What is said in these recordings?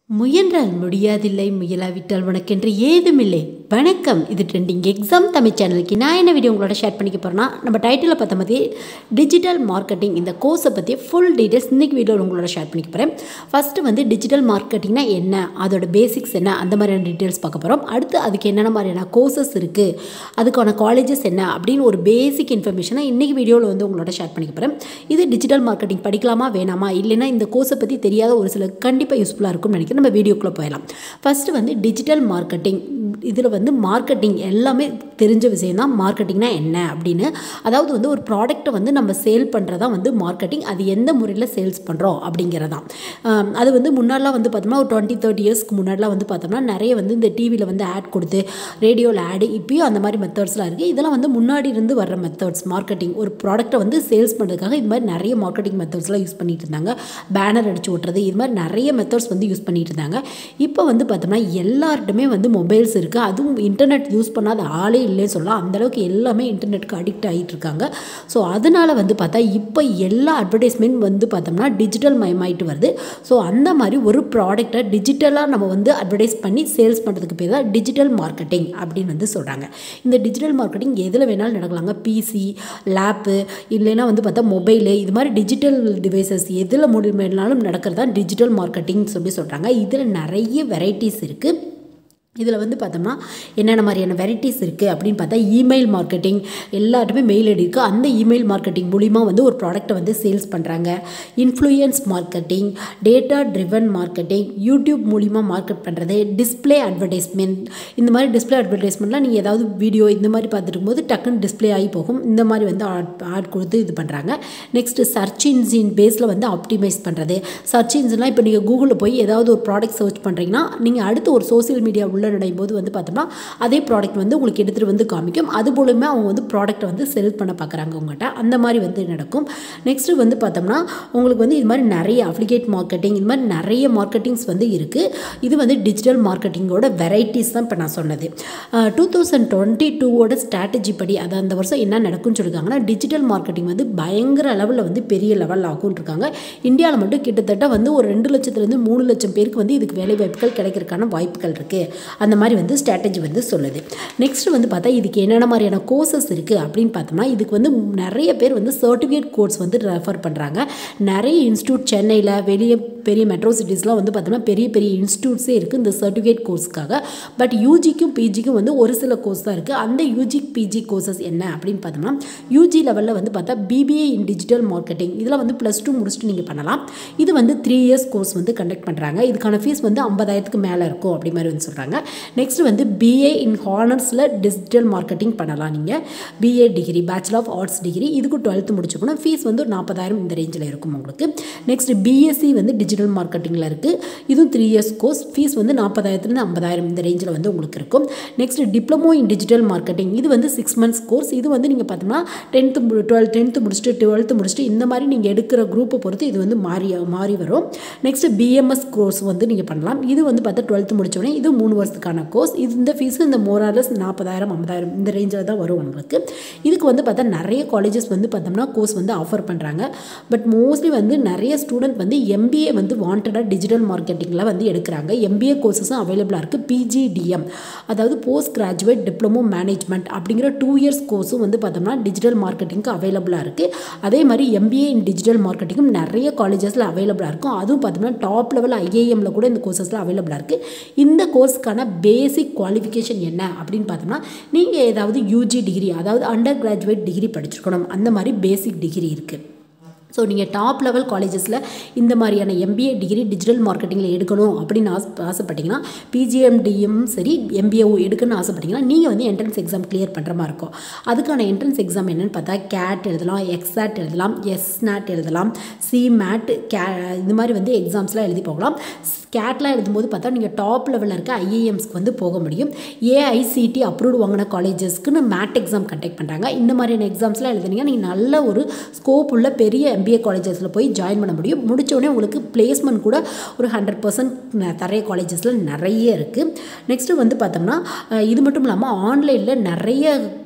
முயன்றால் முடியாதில்லை முயலாவிட்டால் உனக்கென்று ஏதுமில்லை வணக்கம் இது ட்ரெண்டிங் எக்ஸாம் தமிழ் சேனலுக்கு நான் என்ன வீடியோ உங்களோட ஷேர் பண்ணிக்க போகிறேன்னா நம்ம டைட்டிலில் பார்த்த மாதிரி டிஜிட்டல் மார்க்கெட்டிங் இந்த கோர்ஸை பற்றி ஃபுல் டீட்டெயில்ஸ் இன்றைக்கி வீடியோவில் உங்களோட ஷேர் பண்ணிக்க போகிறேன் ஃபஸ்ட்டு வந்து டிஜிட்டல் மார்க்கெட்டிங்னா என்ன அதோட பேசிக்ஸ் என்ன அந்த மாதிரியான டீட்டெயில்ஸ் பார்க்க போகிறோம் அடுத்து அதுக்கு என்னென்ன மாதிரியான கோர்சஸ் இருக்குது அதுக்கான காலேஜஸ் என்ன அப்படின்னு ஒரு பேசிக் இன்ஃபர்மேஷனை இன்றைக்கி வீடியோவில் வந்து உங்களோட ஷேர் பண்ணிக்க போகிறேன் இது டிஜிட்டல் மார்க்கெட்டிங் படிக்கலாமா வேணாமா இல்லைன்னா இந்த கோர்ஸை பற்றி தெரியாத ஒரு சில கண்டிப்பாக யூஸ்ஃபுல்லாக இருக்கும்னு நினைக்கிறேன் நம்ம வீடியோக்குள்ளே போயிடலாம் ஃபஸ்ட்டு வந்து டிஜிட்டல் மார்க்கெட்டிங் இதில் வந்து மார்க்கெட்டிங் எல்லாமே தெரிஞ்ச விஷயம் தான் மார்க்கெட்டிங்னா என்ன அப்படின்னு அதாவது வந்து ஒரு ப்ராடக்ட்டை வந்து நம்ம சேல் பண்ணுறதா வந்து மார்க்கெட்டிங் அது எந்த முறையில் சேல்ஸ் பண்ணுறோம் அப்படிங்கிறதான் ஆம், அது வந்து முன்னாடிலாம் வந்து பார்த்தோம்னா ஒரு டுவெண்ட்டி தேர்ட்டி இயர்ஸ்க்கு முன்னாடிலாம் வந்து பார்த்தோம்னா நிறைய வந்து இந்த டிவியில் வந்து ஆட் கொடுத்து ரேடியோவில் ஆடு இப்பயும் அந்த மாதிரி மெத்தட்ஸ்லாம் இருக்குது இதெல்லாம் வந்து முன்னாடி இருந்து வர்ற மெத்தட்ஸ் மார்க்கெட்டிங் ஒரு ப்ராடக்ட்டை வந்து சேல்ஸ் பண்ணுறதுக்காக இது மாதிரி நிறைய மார்க்கெட்டிங் மெத்தட்ஸ்லாம் யூஸ் பண்ணிட்டு இருந்தாங்க பேனர் அடிச்சு ஓட்டுறது இது மாதிரி நிறைய மெத்தட்ஸ் வந்து யூஸ் பண்ணிட்டு இருந்தாங்க இப்போ வந்து பார்த்தோம்னா எல்லார்ட்டுமே வந்து மொபைல்ஸ் இருக்குது அதுவும் இன்டர்நெட் யூஸ் பண்ணாத ஆளே இல்லைன்னு சொல்லலாம் அந்தளவுக்கு எல்லாமே இன்டர்நெட்க்கு அடிக்ட் ஆகிட்டு இருக்காங்க ஸோ அதனால் வந்து பார்த்தா இப்போ எல்லா அட்வர்டைஸ்மெண்ட் வந்து பார்த்தோம்னா டிஜிட்டல் மயமாயிட்டு வருது ஸோ அந்த மாதிரி ஒரு ப்ராடக்டை டிஜிட்டலாக நம்ம வந்து அட்வர்டைஸ் பண்ணி சேல்ஸ் பண்ணுறதுக்கு பேர் தான் டிஜிட்டல் மார்க்கெட்டிங் அப்படின்னு வந்து சொல்கிறாங்க இந்த டிஜிட்டல் மார்க்கெட்டிங் எதில் வேணாலும் நடக்கலாங்க பிசி லேப்பு இல்லைன்னா வந்து பார்த்தா மொபைலு இது மாதிரி டிஜிட்டல் டிவைசஸ் எதில் முடியுமேனாலும் நடக்கிறது தான் டிஜிட்டல் மார்க்கெட்டிங் சொல்லி சொல்கிறாங்க இதில் நிறைய வெரைட்டிஸ் இருக்குது இதில் வந்து பார்த்தோம்னா என்னென்ன மாதிரியான வெரைட்டிஸ் இருக்குது அப்படின்னு பார்த்தா இமெயில் மார்க்கெட்டிங் எல்லாருமே மெயில் ஐடி இருக்குது அந்த இமெயில் மார்க்கெட்டிங் மூலிமா வந்து ஒரு ப்ராடக்ட்டை வந்து சேல்ஸ் பண்ணுறாங்க influence marketing data driven marketing YouTube மூலிமா மார்க்கெட் பண்ணுறது டிஸ்ப்ளே அட்வர்டைஸ்மெண்ட் இந்த மாதிரி டிஸ்ப்ளே அட்வர்டைஸ்மெண்ட்லாம் நீங்கள் ஏதாவது வீடியோ இந்த மாதிரி பார்த்துட்டு இருக்கும்போது டக்குன்னு டிஸ்ப்ளே ஆகி போகும் இந்த மாதிரி வந்து ஆட் ஆட் கொடுத்து இது பண்ணுறாங்க நெக்ஸ்ட்டு சர்ச் இன்ஜின் பேஸில் வந்து ஆப்டிமைஸ் பண்ணுறது சர்ச் இன்ஜின்லாம் இப்போ நீங்கள் கூகுளில் போய் ஏதாவது ஒரு ப்ராடக்ட் சர்ச் பண்ணுறீங்கன்னா நீங்கள் அடுத்து ஒரு சோஷியல் மீடியா உள்ள நுழையும் போது வந்து பார்த்தோம்னா அதே ப்ராடக்ட் வந்து உங்களுக்கு எடுத்துகிட்டு வந்து காமிக்கும் அது மூலமே அவங்க வந்து ப்ராடக்ட்டை வந்து செல் பண்ண பார்க்குறாங்க உங்கள்கிட்ட அந்த மாதிரி வந்து நடக்கும் நெக்ஸ்ட்டு வந்து பார்த்தோம்னா உங்களுக்கு வந்து இது மாதிரி நிறைய அப்ளிகேட் மார்க்கெட்டிங் இது மாதிரி நிறைய மார்க்கெட்டிங்ஸ் வந்து இருக்குது இது வந்து டிஜிட்டல் மார்க்கெட்டிங்கோட வெரைட்டிஸ் தான் இப்போ நான் சொன்னது டூ தௌசண்ட் டுவெண்ட்டி டூவோட ஸ்ட்ராட்டஜி படி அது அந்த வருஷம் என்ன நடக்கும்னு சொல்லியிருக்காங்கன்னா டிஜிட்டல் மார்க்கெட்டிங் வந்து பயங்கர அளவில் வந்து பெரிய லெவலில் ஆகும்னு இருக்காங்க இந்தியாவில் மட்டும் கிட்டத்தட்ட வந்து ஒரு ரெண்டு லட்சத்துலேருந்து மூணு லட்சம் பேருக்கு வந்து இதுக்கு வேலை வாய்ப்புகள் கிடைக்கிறதுக்கான வாய்ப்புகள் இருக்குது அந்த மாதிரி வந்து ஸ்ட்ராட்டஜி வந்து சொல்லுது நெக்ஸ்ட் வந்து பார்த்தா இதுக்கு என்னென்ன மாதிரியான கோர்சஸ் இருக்குது அப்படின்னு பார்த்தோம்னா இதுக்கு வந்து நிறைய பேர் வந்து சர்டிஃபிகேட் கோர்ஸ் வந்து ரெஃபர் பண்ணுறாங்க நிறைய இன்ஸ்டியூட் சென்னையில் வெளியே பெரிய மெட்ரோ சிட்டிஸ்லாம் வந்து பார்த்தோம்னா பெரிய பெரிய இன்ஸ்டியூட்ஸே இருக்குது இந்த சர்டிஃபிகேட் கோர்ஸ்க்காக பட் யூஜிக்கும் பிஜிக்கும் வந்து ஒரு சில கோர்ஸ் தான் இருக்குது அந்த யூஜி பிஜி கோர்சஸ் என்ன அப்படின்னு பார்த்தோம்னா யூஜி லெவலில் வந்து பார்த்தா பிபிஏ இன் டிஜிட்டல் மார்க்கெட்டிங் இதில் வந்து ப்ளஸ் டூ முடிச்சுட்டு நீங்கள் பண்ணலாம் இது வந்து த்ரீ இயர்ஸ் கோர்ஸ் வந்து கண்டக்ட் பண்ணுறாங்க இதுக்கான ஃபீஸ் வந்து ஐம்பதாயிரத்துக்கு மேலே இருக்கும் அப்படி மாதிரி வந்து சொல்கிறாங்க நெக்ஸ்ட் வந்து பிஏ இன் ஹானர்ஸில் டிஜிட்டல் மார்க்கெட்டிங் பண்ணலாம் நீங்கள் BA degree bachelor of arts degree இதுக்கு டுவெல்த்து முடிச்சுக்கணும் ஃபீஸ் வந்து ஒரு நாற்பதாயிரம் இந்த ரேஞ்சில் இருக்கும் உங்களுக்கு நெக்ஸ்ட் பிஎஸ்சி வந்து டிஜிட்டல் மார்க்கெட்டிங்கில் இருக்குது இதுவும் த்ரீ இயர்ஸ் கோர்ஸ் ஃபீஸ் வந்து நாற்பதாயிரத்துலேருந்து ஐம்பதாயிரம் இந்த ரேஞ்சில் வந்து உங்களுக்கு இருக்கும் next diploma in digital marketing இது வந்து சிக்ஸ் மந்த்ஸ் கோர்ஸ் இது வந்து நீங்கள் பார்த்தோம்னா டென்த்து டுவெல் டென்த்து முடிச்சுட்டு டுவெல்த்து முடிச்சுட்டு இந்த மாதிரி நீங்கள் எடுக்கிற குரூப்பை பொறுத்து இது வந்து மாறி மாறி வரும் நெக்ஸ்ட் பிஎம்எஸ் கோர்ஸ் வந்து நீங்கள் பண்ணலாம் இது வந்து பார்த்தா டுவெல்த்து முடிச்சோடனே இது மூணு வருஷத்துக்கான கோர்ஸ் இது இந்த ஃபீஸு இந்த மோராலஸ் நாற்பதாயிரம் ஐம்பதாயிரம் இந்த ரேஞ்சில் தான் வரும் உங்களுக்கு இதுக்கு வந்து பார்த்தா நிறைய காலேஜஸ் வந்து பார்த்தோம்னா கோர்ஸ் வந்து ஆஃபர் பண்ணுறாங்க பட் மோஸ்ட்லி வந்து நிறைய ஸ்டூடெண்ட் வந்து எம்பிஏ வந்து வாண்டடாக டிஜிட்டல் மார்க்கெட்டிங்கில் வந்து எடுக்கிறாங்க எம்பிஏ கோர்சஸும் அவைலபிளாக இருக்குது பிஜிடிஎம் அதாவது போஸ்ட் கிராஜுவேட் டிப்ளமோ மேனேஜ்மெண்ட் அப்படிங்கிற டூ இயர்ஸ் கோர்ஸும் வந்து பார்த்தோம்னா டிஜிட்டல் மார்க்கெட்டிங்க்கு அவைலபிளாக இருக்குது அதே மாதிரி எம்பிஏ இன் டிஜிட்டல் மார்க்கெட்டிங்கும் நிறைய காலேஜஸில் அவைலபிளாக இருக்கும் அதுவும் பார்த்தோம்னா டாப் லெவல் ஐஏஎம்ல கூட இந்த கோர்சஸில் அவைலபிளாக இருக்குது இந்த கோர்ஸ்க்கான பேசிக் குவாலிஃபிகேஷன் என்ன அப்படின்னு பார்த்தோம்னா நீங்கள் ஏதாவது யூஜி டிகிரி அதாவது அண்டர் கிராஜுவேட் டிகிரி படிச்சிருக்கணும் அந்த மாதிரி பேசிக் டிகிரி இருக்குது ஸோ நீங்கள் டாப் லெவல் காலேஜஸில் இந்த மாதிரியான எம்பிஏ டிகிரி டிஜிட்டல் மார்க்கெட்டிங்கில் எடுக்கணும் அப்படின்னு ஆசை ஆசைப்பட்டீங்கன்னா பிஜிஎம்டிஎம் சரி எம்பிஏஓ எடுக்கணும்னு ஆசைப்பட்டீங்கன்னா நீங்கள் வந்து என்ட்ரன்ஸ் எக்ஸாம் கிளியர் பண்ணுற மாதிரி இருக்கும் அதுக்கான என்ட்ரன்ஸ் எக்ஸாம் என்னென்னு பார்த்தா கேட் எழுதலாம் எக்ஸாட் எழுதலாம் எஸ்நாட் எழுதலாம் சிமேட் கே இந்த மாதிரி வந்து எக்ஸாம்ஸ்லாம் எழுதி போகலாம் கேட்லாம் எழுதும்போது பார்த்தா நீங்கள் டாப் லெவலில் இருக்க ஐஏஎம்ஸ்க்கு வந்து போக முடியும் ஏஐசிடி அப்ரூவ்டு வாங்கின காலேஜஸ்க்குன்னு மேட் எக்ஸாம் கண்டக்ட் பண்ணுறாங்க இந்த மாதிரியான எக்ஸாம்ஸ்லாம் எழுதுனீங்கன்னா நீங்கள் நல்ல ஒரு ஸ்கோப் உள்ள பெரிய எம்பிஏ காலேஜஸில் போய் ஜாயின் பண்ண முடியும் முடிச்ச உடனே உங்களுக்கு பிளேஸ்மெண்ட் கூட ஒரு ஹண்ட்ரட் பர்சன்ட் தரைய காலேஜஸில் நிறைய இருக்குது நெக்ஸ்ட்டு வந்து பார்த்தோம்னா அஹ், இது மட்டும் இல்லாமல் ஆன்லைனில் நிறைய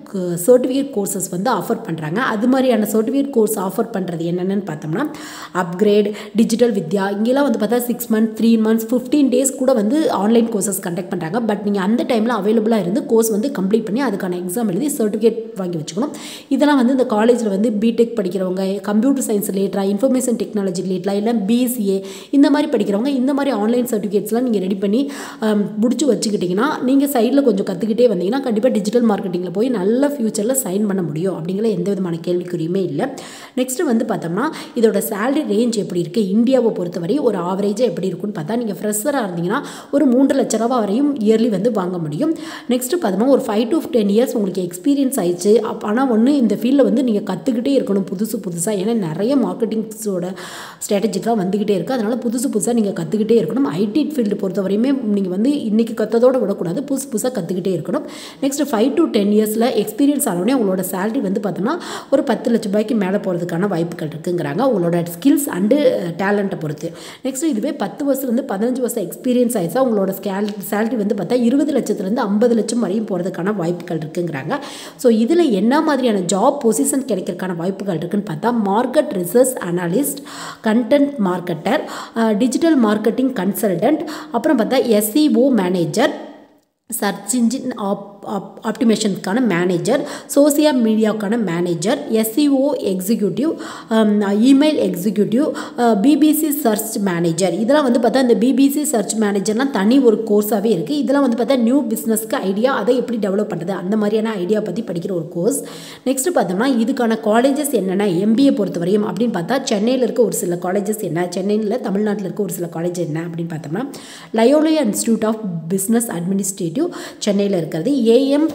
சர்டிஃபிகேட் கோர்சஸ் வந்து ஆஃபர் பண்ணுறாங்க அது மாதிரியான சர்டிஃபிகேட் கோர்ஸ் ஆஃபர் பண்ணுறது என்னென்னு பார்த்தோம்னா அப்கிரேட் டிஜிட்டல் வித்யா இங்கெல்லாம் வந்து பார்த்தா six month three months fifteen days கூட வந்து ஆன்லைன் கோர்சஸ் கண்டக்ட் பண்ணுறாங்க பட் நீங்கள் அந்த டைமில் அவைலபிளாக இருந்து கோர்ஸ் வந்து கம்ப்ளீட் பண்ணி அதுக்கான எக்ஸாம் எழுதி சர்டிஃபிகேட் வாங்கி வச்சுக்கணும் இதெல்லாம் வந்து இந்த காலேஜில் வந்து பிடெக் படிக்கிறவங்க கம்ப்யூட்டர் சயின்ஸ் ரிலேட்டடாக இன்ஃபர்மேஷன் டெக்னாலஜி ரிலேட்டடாக இல்லை பிசிஏ இந்த மாதிரி படிக்கிறவங்க இந்த மாதிரி ஆன்லைன் சர்டிஃபிகேட்ஸ்லாம் நீங்கள் ரெடி பண்ணி முடிச்சு வச்சுக்கிட்டிங்கன்னா நீங்கள் சைடில் கொஞ்சம் கற்றுக்கிட்டே வந்தீங்கன்னா கண்டிப்பாக டிஜிட்டல் மார்க்கெட்டிங்கில் போய் நல்ல ஃப்யூச்சரில் சைன் பண்ண முடியும் அப்படிங்கிற எந்த விதமான கேள்விக்குறியுமே இல்லை நெக்ஸ்ட்டு வந்து பார்த்தோம்னா இதோட சேலரி ரேஞ்ச் எப்படி இருக்குது இந்தியாவை பொறுத்தவரை ஒரு ஆவரேஜாக எப்படி இருக்குன்னு பார்த்தா நீங்கள் ஃப்ரெஷராக இருந்தீங்கன்னா ஒரு மூன்று லட்ச ரூபா வரையும் இயர்லி வந்து வாங்க முடியும் நெக்ஸ்ட்டு பார்த்தோம்னா ஒரு ஃபைவ் டு டென் இயர்ஸ் உங்களுக்கு எக்ஸ்பீரியன்ஸ் ஆயிடுச்சு ஆனால் ஒன்று இந்த ஃபீல்டில் வந்து நீங்கள் கற்றுக்கிட்டே இருக்கணும் புதுசு புதுசாக ஏன்னா நிறைய மார்க்கெட்டிங்ஸோட ஸ்ட்ராட்டஜிக்கெலாம் வந்துக்கிட்டே இருக்குது அதனால் புதுசு புதுசாக நீங்கள் கற்றுக்கிட்டே இருக்கணும் ஐடி ஃபீல்டு பொறுத்தவரையுமே நீங்கள் வந்து இன்றைக்கி கற்றதோடு விடக்கூடாது புதுசு புதுசாக கற்றுக்கிட்டே இருக்கணும் நெக்ஸ்ட் ஃபைவ் டு டென் இயர்ஸில் எக்ஸ்பீரியன்ஸ் ஆனோடனே உங்களோட சேலரி வந்து பார்த்தோன்னா ஒரு பத்து லட்ச ரூபாய்க்கு மேலே போகிறதுக்கான வாய்ப்புகள் இருக்குங்கிறாங்க உங்களோட ஸ்கில்ஸ் அண்டு டேலண்ட்டை பொறுத்து நெக்ஸ்ட் இதுவே பத்து வருஷத்துலேருந்து பதினஞ்சு வருஷம் எக்ஸ்பீரியன்ஸ் ஆயிடுச்சா உங்களோட ஸ்கேல் சேலரி வந்து பார்த்தா இருபது லட்சத்துலேருந்து ஐம்பது லட்சம் வரையும் போகிறதுக்கான வாய்ப்புகள் இருக்குங்கிறாங்க ஸோ இதில் என்ன மாதிரியான ஜாப் பொசிஷன் கிடைக்கிறதுக்கான வாய்ப்புகள் இருக்குன்னு பார்த்தா market research analyst content marketer digital marketing consultant அப்புறம் பார்த்தா SEO manager search engine op op ஆப்டிமேஷனுக்கான மேனேஜர் சோசியல் மீடியாவுக்கான manager SEO executive email executive PPC search manager இதெல்லாம் வந்து பார்த்தா இந்த பிபிசி சர்ச் மேனேஜர்லாம் தனி ஒரு கோர்ஸாகவே இருக்குது இதெல்லாம் வந்து பார்த்தா நியூ பிஸ்னஸ்க்கு ஐடியா அதை எப்படி டெவலப் பண்ணுறது அந்த மாதிரியான ஐடியா பற்றி படிக்கிற ஒரு கோர்ஸ் நெக்ஸ்ட் பார்த்தோம்னா இதுக்கான காலேஜஸ் என்னென்ன எம்பிஏ பொறுத்தவரையும் அப்படின்னு பார்த்தா சென்னையில் இருக்க ஒரு சில காலேஜஸ் என்ன சென்னையில் தமிழ்நாட்டில் இருக்க ஒரு சில காலேஜ் என்ன அப்படின்னு பார்த்தோம்னா Loyola institute of business administrative சென்னையில் இருக்கிறது AM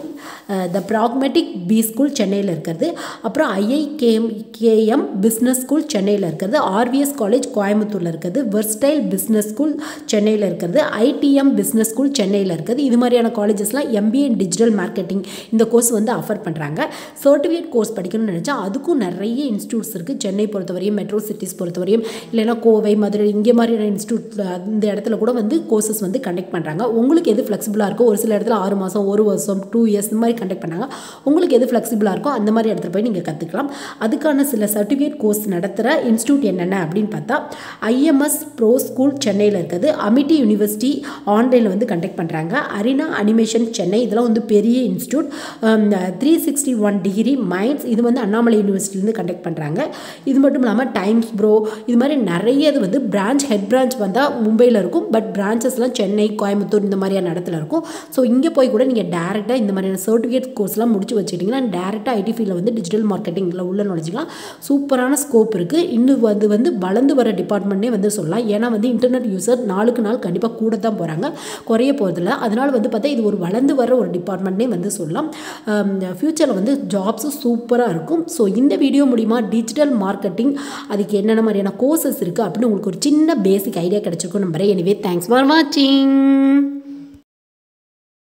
the pragmatic B school சென்னையில் இருக்கிறது அப்புறம் ஐஐகேஎம் கேஎம் பிஸ்னஸ் ஸ்கூல் சென்னையில் இருக்கிறது ஆர்விஎஸ் காலேஜ் கோயம்புத்தூரில் இருக்கிறது வெர்ஸ்டைல் பிஸ்னஸ் ஸ்கூல் சென்னையில் இருக்கிறது ஐடிஎம் பிஸ்னஸ் ஸ்கூல் சென்னையில் இருக்கிறது இது மாதிரியான காலேஜஸ்லாம் எம்பிஏ இன் டிஜிட்டல் மார்க்கெட்டிங் இந்த கோர்ஸ் வந்து ஆஃபர் பண்ணுறாங்க சர்டிஃபிகேட் கோர்ஸ் படிக்கணும்னு நினச்சா அதுக்கும் நிறைய இன்ஸ்டியூட்ஸ் இருக்குது சென்னை பொறுத்தவரையும் மெட்ரோ சிட்டிஸ் பொறுத்தவரையும் இல்லைன்னா கோவை மதுரை இங்கே மாதிரியான இன்ஸ்டியூட் இந்த இடத்துல கூட வந்து கோர்சஸ் வந்து கண்டக்ட் பண்ணுறாங்க உங்களுக்கு எது ஃப்ளெக்சிபிளாக இருக்கோ ஒரு சில இடத்துல ஆறு மாதம் ஒரு வருஷம் டூ இயர்ஸ் இந்த மாதிரி கண்டக்ட் பண்ணாங்க உங்களுக்கு எது ஃப்ளெக்சிபிளாக இருக்கோ அந்த மாதிரி இடத்துல போய் நீங்கள் கற்றுக்கலாம் அதுக்கான சில சர்டிஃபிகேட் கோர்ஸ் நடத்துகிற இன்ஸ்டியூட் என்னென்ன அப்படின்னு பார்த்தா ஐஎம்எஸ் ப்ரோ ஸ்கூல் சென்னையில் இருக்குது அமிட்டி யூனிவர்சிட்டி ஆன்லைனில் வந்து கண்டக்ட் பண்ணுறாங்க அரினா அனிமேஷன் சென்னை இதெல்லாம் வந்து பெரிய institute three sixty one degree minds இது வந்து அண்ணாமலை யூனிவர்சிட்டிலேருந்து கண்டக்ட் பண்ணுறாங்க இது மட்டும் இல்லாமல் டைம்ஸ் ப்ரோ இது மாதிரி நிறைய இது வந்து பிரான்ச் ஹெட் பிரான்ச் வந்தால் மும்பையில் இருக்கும் பட் பிரான்ச்சஸ்லாம் சென்னை கோயம்புத்தூர் இந்த மாதிரியான இடத்துல இருக்கும் ஸோ இங்கே போய் கூட நீங்கள் டேரெக்டாக இந்த மாதிரியான சர்டிஃபிகேட் கோர்ஸ்லாம் முடிச்சு வச்சுக்கிட்டிங்கன்னா டேரெக்டாக ஐடி ஃபீல்டில் வந்து டிஜிட்டல் மார்க்கெட்டிங்கில் உள்ள நுழைஞ்சிக்கலாம் சூப்பரான ஸ்கோப் இருக்குது இன்னும் அது வந்து வளர்ந்து வர டிபார்ட்மெண்ட்டே வந்து சொல்லலாம் ஏன்னா வந்து இன்டர்நெட் யூசர் நாளுக்கு நாள் கண்டிப்பாக கூட தான் போகிறாங்க குறைய போகிறதில்ல அதனால் வந்து பார்த்தா இது ஒரு வளர்ந்து வர ஒரு டிபார்ட்மெண்ட்னே வந்து சொல்லலாம் ஃப்யூச்சரில் வந்து ஜாப்ஸும் சூப்பராக இருக்கும் ஸோ இந்த வீடியோ மூலிமா டிஜிட்டல் மார்க்கெட்டிங் அதுக்கு என்னென்ன மாதிரியான கோர்சஸ் இருக்குது அப்படின்னு உங்களுக்கு ஒரு சின்ன பேசிக் ஐடியா கிடச்சிருக்கும் நம்புறேன் எனவே தேங்க்ஸ் ஃபார் வாட்சிங்